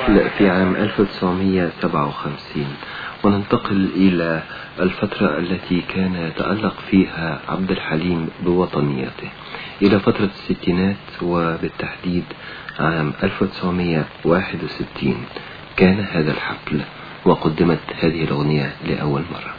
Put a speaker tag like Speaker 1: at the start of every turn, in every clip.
Speaker 1: الحفل في عام 1957 وننتقل إلى الفترة التي كان يتألق فيها عبد الحليم بوطنيته إلى فترة الستينات وبالتحديد عام 1961 كان هذا الحفل وقدمت هذه الأغنية لأول مرة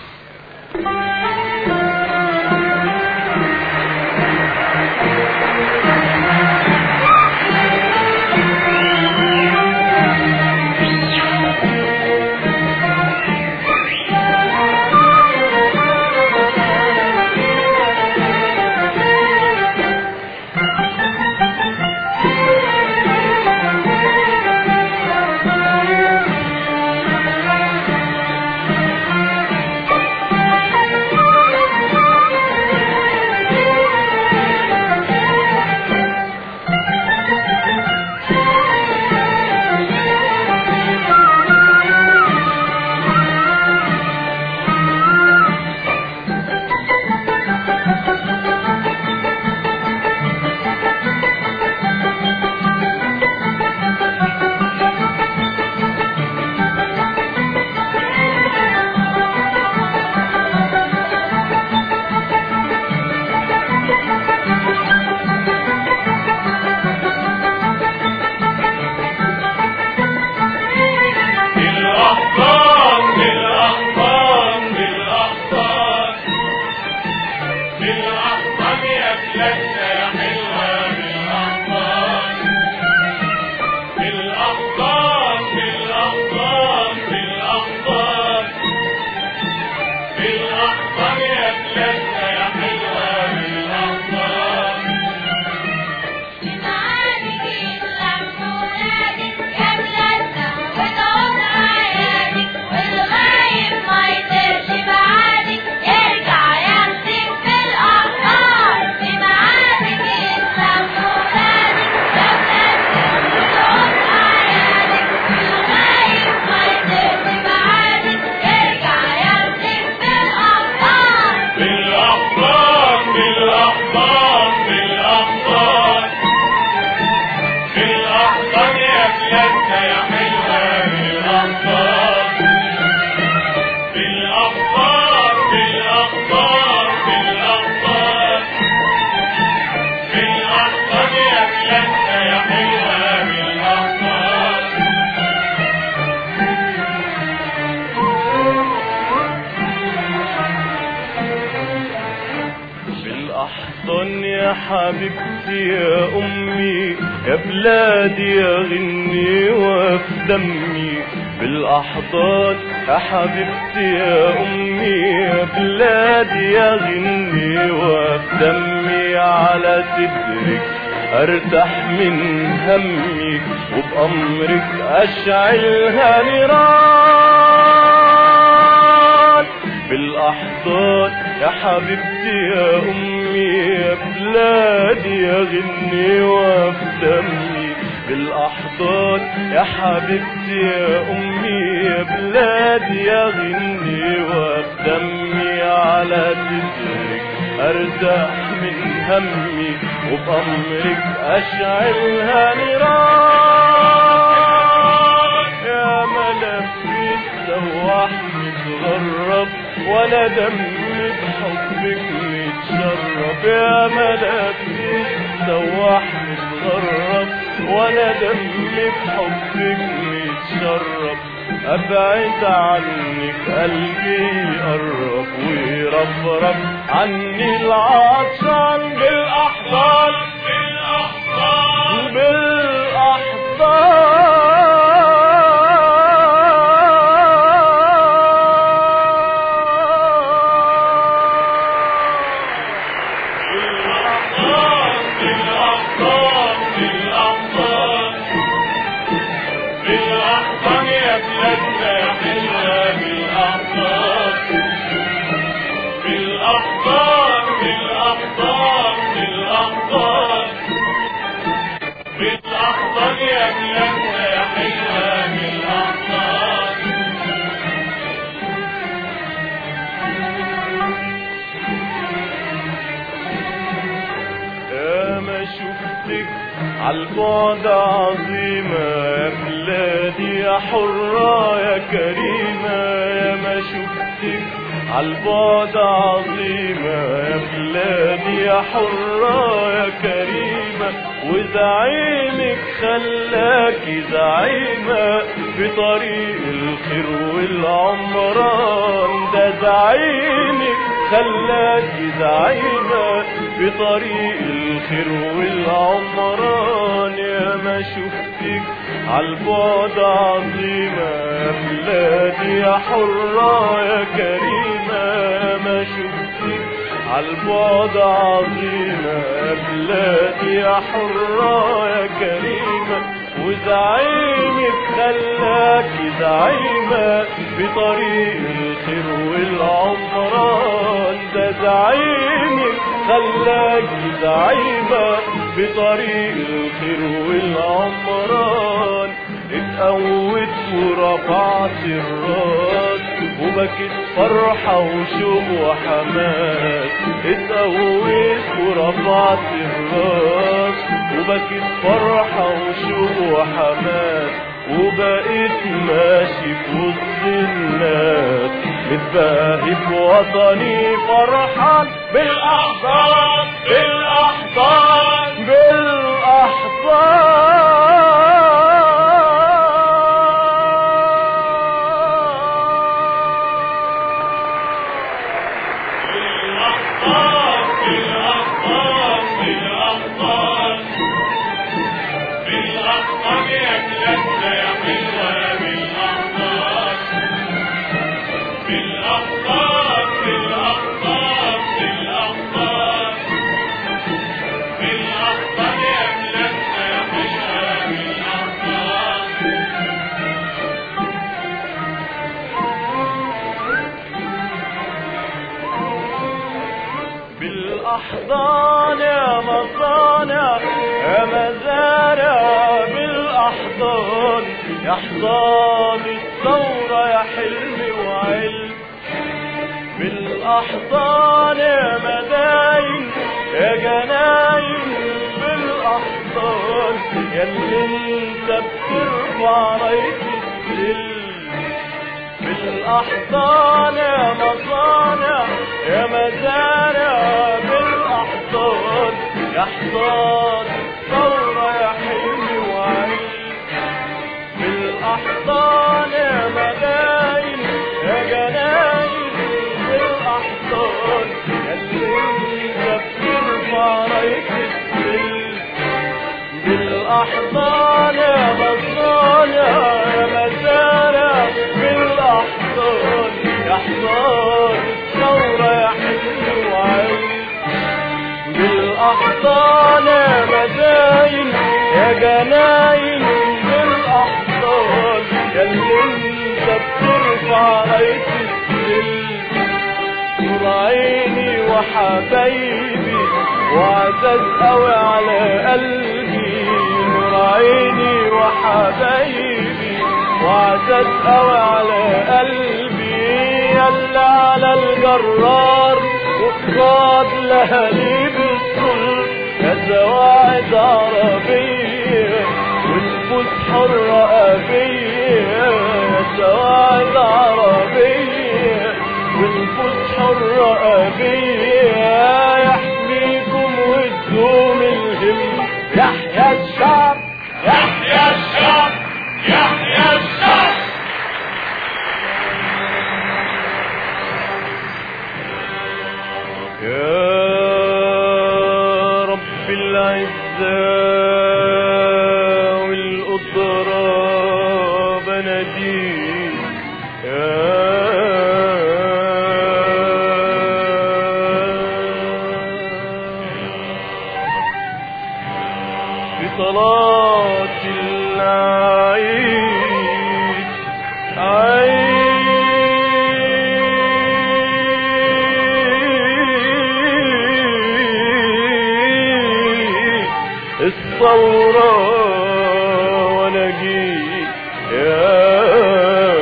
Speaker 2: حبيبتي يا أمي يا بلادي يا غني وفي دمي بالأحضان يا حبيبتي يا أمي يا بلادي يا غني وفي دمي على صدرك ارتاح من همي وبأمرك أشعلها نيران بالأحضان يا حبيبتي يا أمي يا بلادي يا غني وفي دمي بالأحضان يا حبيبتي يا أمي يا بلادي يا غني وفي دمي على صدرك أرتاح من همي وبأمرك أشعلها نيران يا ملفي سواح متغرب ولا دمي بحبك متشرب يا ملفي سواح متغرب ولا دمي بحبك متشرب ابعد عنك قلبي يقرب ويرفرف عني العطشان بالاحضان بالاحضان يا ما شفتك عالبعد عظيمة يا بلادي يا حرة يا كريمة يا ما شفتك عالبعد عظيمة يا بلادي يا حرة يا كريمة وزعيمك خلاكي زعيمة في طريق الخير والعمران ده زعيمك خلاكي زعيمة في طريق الخير والعمران يا ما شفتك عالبعد عظيمة يا بلادي يا حرة يا كريمة يا ما شفتك عالبعد عظيمة يا بلادي يا حرة يا كريمة وزعيمك خلاكي زعيمة بطريق الخير والعمران ده زعيمك خلاكي زعيمة بطريق الخير والعمران اتقوت ورفعت الراس وبكت فرحة وشوق وحماس اتقوت ورفعت الراس وبكت فرحة وشوق وحماس وبقيت ماشي في وسط الناس متباهي بوطني فرحان بالأحضان بالأحضان بالأحضان يا مصانع يا مزارع بالأحضان يا حضان الثورة يا حلمي وعلم بالأحضان يا مداين يا جناين بالأحضان يا اللي انت بترفع راية السلم بالأحضان يا مصانع يا مزارع بالأحضان يا حضان ثورة يا حلمي وعين بالأحضان يا مداين يا جناين بالأحضان يا اللي انت بترفع راية السلم بالأحضان يا مصانع يا مزارع بالأحضان يا حضان الثورة يا حلم وعين بالأحضان يا مداين يا جناين بالأحضان يا اللي انت بترفع راية السلم نور عيني وحبايبي وعزاز قوي على قلبي نور عيني وحبايبي وعزاز قوي على قلبي يلا على الجرار وقاد لهاليب الصلب يا زواعد عربية ونفوس حرة أبية يا زواعد عربية ونفوس حرة أبية يحميكم وتدوم الهم يحيى الشعب
Speaker 3: يحيى الشعب يحيى الشعب
Speaker 2: يا رب العزة والقدرة بناديك يا في صلاة العيد عيد الثورة وانا جيت يا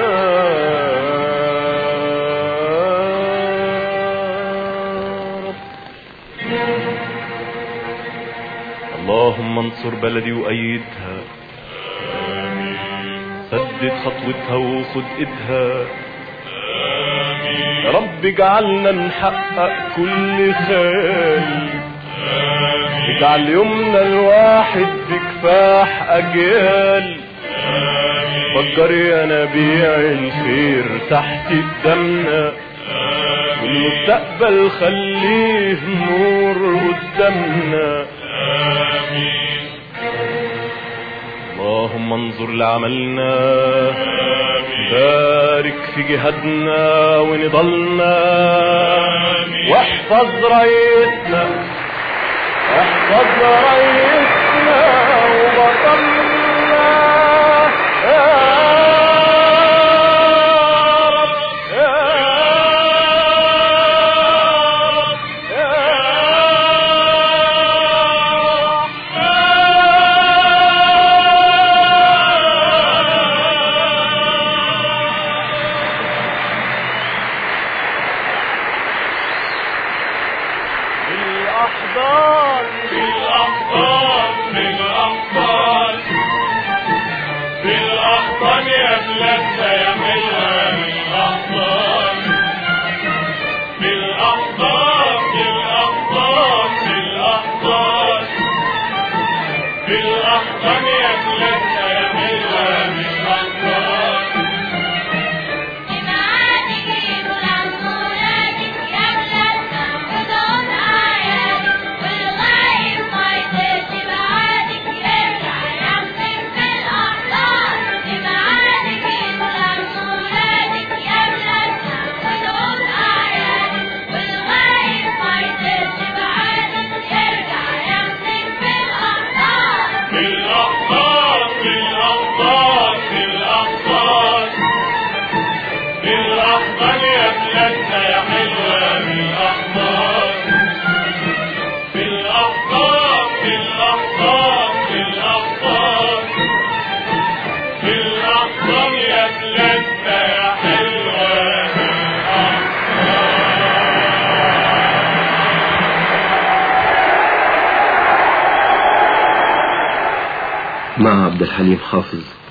Speaker 2: رب اللهم انصر بلدي وأيدها سدد خطوتها وخد ايدها يا رب اجعلنا نحقق كل خيال اجعل يومنا الواحد بكفاح اجيال فجر يا نبيع الخير تحت قدامنا والمستقبل خليه نور قدامنا اللهم انظر لعملنا بارك في جهادنا ونضلنا واحفظ رايتنا احفظ رايتنا وبطلنا يا رب يا رب يا الأحضان
Speaker 3: بالأحضان بالأحضان بالأحضان يا بلادنا يا حلوة بالأحضان بالأحضان بالأحضان بالأحضان بالأحضان يا بلادنا يا حلوة بالأحضان
Speaker 4: لمعادك والعمولاتك يا بلادنا ودوم أعيادك والغايب ما يطير لمعادك يرجع يمسك بالأحضان لمعادك والعمولاتك يا بلادنا ودوم أعيادك والغايب ما يطير لمعادك يرجع يمسك بالأحضان
Speaker 3: بالأحضان بالأحضان بالأحضان بالأحضان يا بلادنا يا حلوة بالأحضان بالأحضان بالأحضان بالأحضان بالأحضان يا بلادنا يا حلوة
Speaker 1: مع عبد الحليم حافظ